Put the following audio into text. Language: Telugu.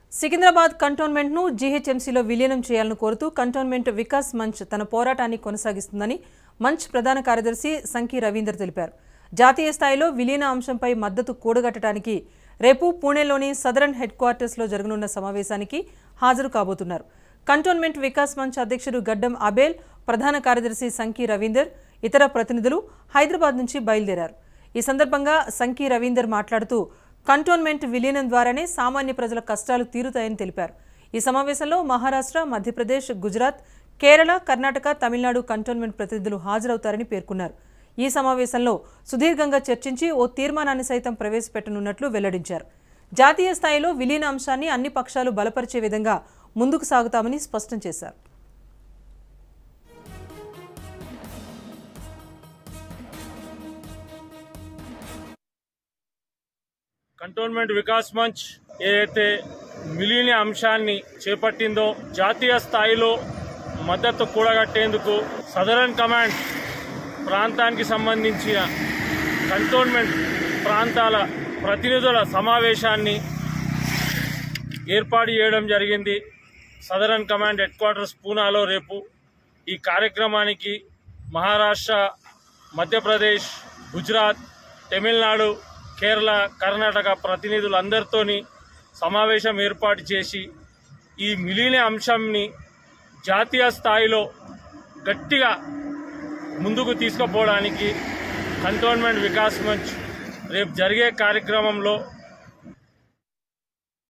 సికింద్రాబాద్ కంటోన్మెంట్ను జీహెచ్ఎంసీలో విలీనం చేయాలని కోరుతూ కంటోన్మెంట్ వికాస్ మంచ్ తన పోరాటాన్ని కొనసాగిస్తుందని మంచ్ ప్రధాన కార్యదర్శి సంకి రవీందర్ తెలిపారు జాతీయ స్థాయిలో విలీన అంశంపై మద్దతు కూడగట్టడానికి రేపు పూణేలోని సదరన్ హెడ్ క్వార్టర్స్లో జరగనున్న సమావేశానికి హాజరు కాబోతున్నారు కంటోన్మెంట్ వికాస్ మంచ్ అధ్యక్షుడు గడ్డం అబేల్ ప్రధాన కార్యదర్శి సంకి రవీందర్ ఇతర ప్రతినిధులు హైదరాబాద్ నుంచి బయలుదేరారు ఈ సందర్భంగా సంకి రవీందర్ మాట్లాడుతూ కంటోన్మెంట్ విలీనం ద్వారానే సామాన్య ప్రజల కష్టాలు తీరుతాయని తెలిపారు ఈ సమావేశంలో మహారాష్ట్ర మధ్యప్రదేశ్ గుజరాత్ కేరళ కర్ణాటక తమిళనాడు కంటోన్మెంట్ ప్రతినిధులు హాజరవుతారని పేర్కొన్నారు ఈ సమావేశంలో సుదీర్ఘంగా చర్చించి ఓ తీర్మానాన్ని సైతం ప్రవేశపెట్టనున్నట్లు వెల్లడించారు జాతీయ స్థాయిలో విలీన అంశాన్ని అన్ని పక్షాలు బలపరిచే విధంగా ముందుకు సాగుతామని స్పష్టం చేశారు కంటోన్మెంట్ వికాస్ మంచ్ ఏదైతే మిలియని అంశాన్ని చేపట్టిందో జాతీయ స్థాయిలో మద్దతు కూడగట్టేందుకు సదరన్ కమాండ్ ప్రాంతానికి సంబంధించిన కంటోన్మెంట్ ప్రాంతాల ప్రతినిధుల సమావేశాన్ని ఏర్పాటు చేయడం జరిగింది సదరన్ కమాండ్ హెడ్ క్వార్టర్స్ పూనాలో రేపు ఈ కార్యక్రమానికి మహారాష్ట్ర మధ్యప్రదేశ్ గుజరాత్ తమిళనాడు కేరళ కర్ణాటక ప్రతినిధులందరితోని సమావేశం ఏర్పాటు చేసి ఈ మిలిన అంశంని జాతీయ స్థాయిలో గట్టిగా ముందుకు తీసుకుపోవడానికి కంటోన్మెంట్ వికాస్ మంచ్ రేపు జరిగే కార్యక్రమంలో